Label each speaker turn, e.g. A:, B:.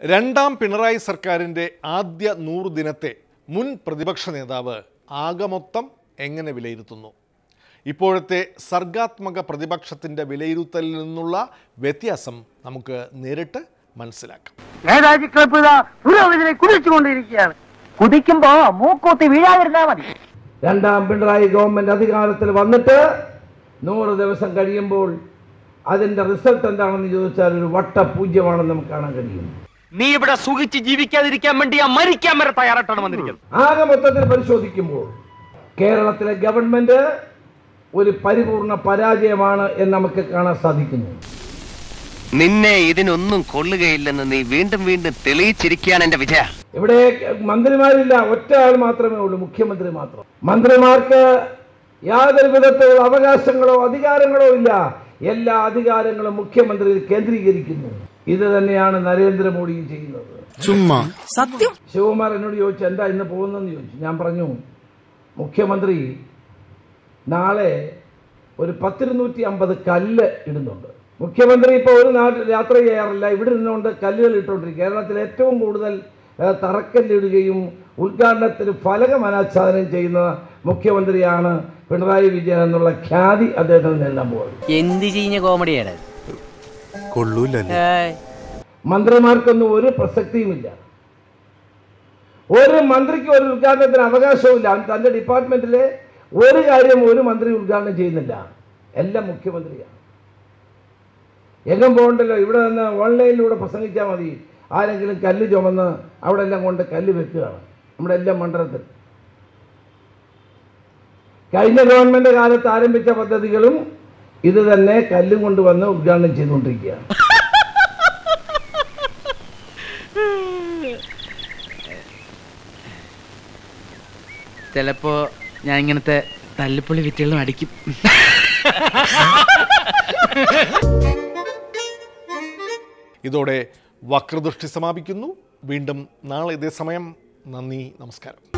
A: രണ്ടാം പിണറായി സർക്കാരിൻ്റെ ആദ്യ നൂറ് ദിനത്തെ മുൻ പ്രതിപക്ഷ നേതാവ് ആകമൊത്തം എങ്ങനെ വിലയിരുത്തുന്നു ഇപ്പോഴത്തെ സർഗാത്മക പ്രതിപക്ഷത്തിൻ്റെ വിലയിരുത്തലിൽ നിന്നുള്ള വ്യത്യാസം നമുക്ക് നേരിട്ട് മനസ്സിലാക്കാം
B: നേതാജി ക്ലബ്ബ് ഇതാ പുരോഗതിനെ കുതിച്ചുകൊണ്ടിരിക്കുകയാണ് കുതിക്കുമ്പോ മൂക്കൂത്തി വീഴാതിരുന്നാ മതി
C: രണ്ടാം പിണറായി ഗവൺമെന്റ് അധികാരത്തിൽ വന്നിട്ട് നൂറ് ദിവസം കഴിയുമ്പോൾ അതിന്റെ റിസൾട്ട് എന്താണെന്ന് ചോദിച്ചാൽ ഒരു വട്ടപൂജ്യമാണെന്ന് നമുക്ക് കാണാൻ കഴിയും
D: നീ ഇവിടെ സുഖിച്ച് ജീവിക്കാതിരിക്കാൻ വേണ്ടി ആ മരിക്കാൻ വരെ തയ്യാറായിട്ടാണ് വന്നിരിക്കുന്നത്
C: ആകെ മൊത്തത്തിൽ പരിശോധിക്കുമ്പോൾ കേരളത്തിലെ ഗവൺമെന്റ് ഒരു പരിപൂർണ പരാജയമാണ് എന്ന് നമുക്ക് കാണാൻ സാധിക്കുന്നു
E: നിന്നെ ഇതിനൊന്നും കൊള്ളുകയില്ലെന്ന് നീ വീണ്ടും വീണ്ടും തെളിയിച്ചിരിക്കുകയാണ് എന്റെ വിജയ
C: ഇവിടെ മന്ത്രിമാരില്ല ഒറ്റ ആൾ മാത്രമേ ഉള്ളൂ മുഖ്യമന്ത്രി മാത്രം മന്ത്രിമാർക്ക് യാതൊരു വിധത്തിലുള്ള അവകാശങ്ങളോ അധികാരങ്ങളോ ഇല്ല എല്ലാ അധികാരങ്ങളും മുഖ്യമന്ത്രി കേന്ദ്രീകരിക്കുന്നു ഇത് തന്നെയാണ് നരേന്ദ്രമോദിയും ചെയ്യുന്നത്
F: ചുമ്മാ
C: ശിവകുമാർ എന്നോട് ചോദിച്ചു എന്താ ഇന്ന് പോകുന്നതെന്ന് ചോദിച്ചു ഞാൻ പറഞ്ഞു മുഖ്യമന്ത്രി നാളെ ഒരു പത്തിരുന്നൂറ്റി അമ്പത് കല്ല് ഇടുന്നുണ്ട് മുഖ്യമന്ത്രി ഇപ്പോൾ ഒരു നാട്ടിൽ യാത്ര ചെയ്യാറില്ല ഇവിടെ നിന്നുകൊണ്ട് കല്ലുകൾ ഇട്ടുകൊണ്ടിരിക്കും കേരളത്തിൽ ഏറ്റവും കൂടുതൽ ഏഹ്, തറക്കല്ലിടുകയും ഉദ്ഘാടനത്തിന് ഫലകം അനാച്ഛാദനം ചെയ്യുന്ന മുഖ്യമന്ത്രിയാണ് പിണറായി വിജയൻ എന്നുള്ള ഖ്യാതി അദ്ദേഹത്തിന് നേരിടാൻ പോകുന്നത്
G: എന്ത് ചീഞ്ഞ കോമഡിയാണ്
F: കൊള്ളൂലല്ലേ
C: മന്ത്രിമാർക്കൊന്നും ഒരു പ്രസക്തിയുമില്ല ഒരു മന്ത്രിക്ക് ഒരു ഉദ്ഘാടനത്തിന് അവകാശവുമില്ല തൻ്റെ ഡിപ്പാർട്ട്മെന്റിലെ ഒരു കാര്യം ഒരു മന്ത്രി ഉദ്ഘാടനം ചെയ്യുന്നില്ല എല്ലാം മുഖ്യമന്ത്രിയാണ് എങ്ങും പോകണ്ടല്ലോ ഇവിടെ നിന്ന് ഓൺലൈനിലൂടെ പ്രസംഗിച്ചാൽ മതി ആരെങ്കിലും കല്ല് ചുമന്ന് അവിടെ എല്ലാം കൊണ്ട് കല്ല് വെക്കുകയാണ് നമ്മുടെ എല്ലാം മണ്ഡലത്തിൽ കഴിഞ്ഞ ഗവൺമെന്റ് കാലത്ത് ആരംഭിച്ച പദ്ധതികളും ഇത് തന്നെ കല്ലും കൊണ്ടുവന്ന് ഉദ്ഘാടനം ചെയ്തുകൊണ്ടിരിക്കുകയാണ്
G: ചിലപ്പോ ഞാൻ ഇങ്ങനത്തെ തല്ലിപ്പൊളി വിറ്റുകളും അടിക്കും
A: ഇതോടെ വക്രദൃഷ്ടി സമാപിക്കുന്നു വീണ്ടും നാളെ ഇതേ സമയം നന്ദി നമസ്കാരം